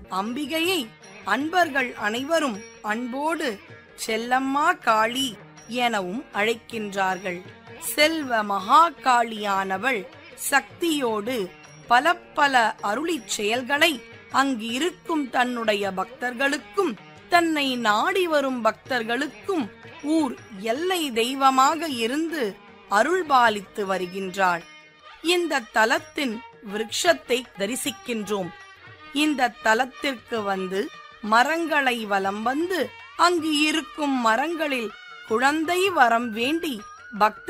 அம்பிகையை அன்பர்கள் அனைவரும் அன்போடு செல்லம்மா காளி எனவும் அழைக்கின்றார்கள் செல்வ மகாகாளியானவள் சக்தியோடு பல பல அருளிச் செயல்களை அங்கு இருக்கும் தன்னுடைய பக்தர்களுக்கும் தன்னை நாடி வரும் பக்தர்களுக்கும் ஊர் எல்லை தெய்வமாக இருந்து அருள்பாலித்து வருகின்றாள் இந்த தலத்தின் விருட்சத்தை தரிசிக்கின்றோம் இந்த தலத்திற்கு வந்து மரங்களை வலம் வந்து அங்கு இருக்கும் மரங்களில் குழந்தை வரம் வேண்டி பக்த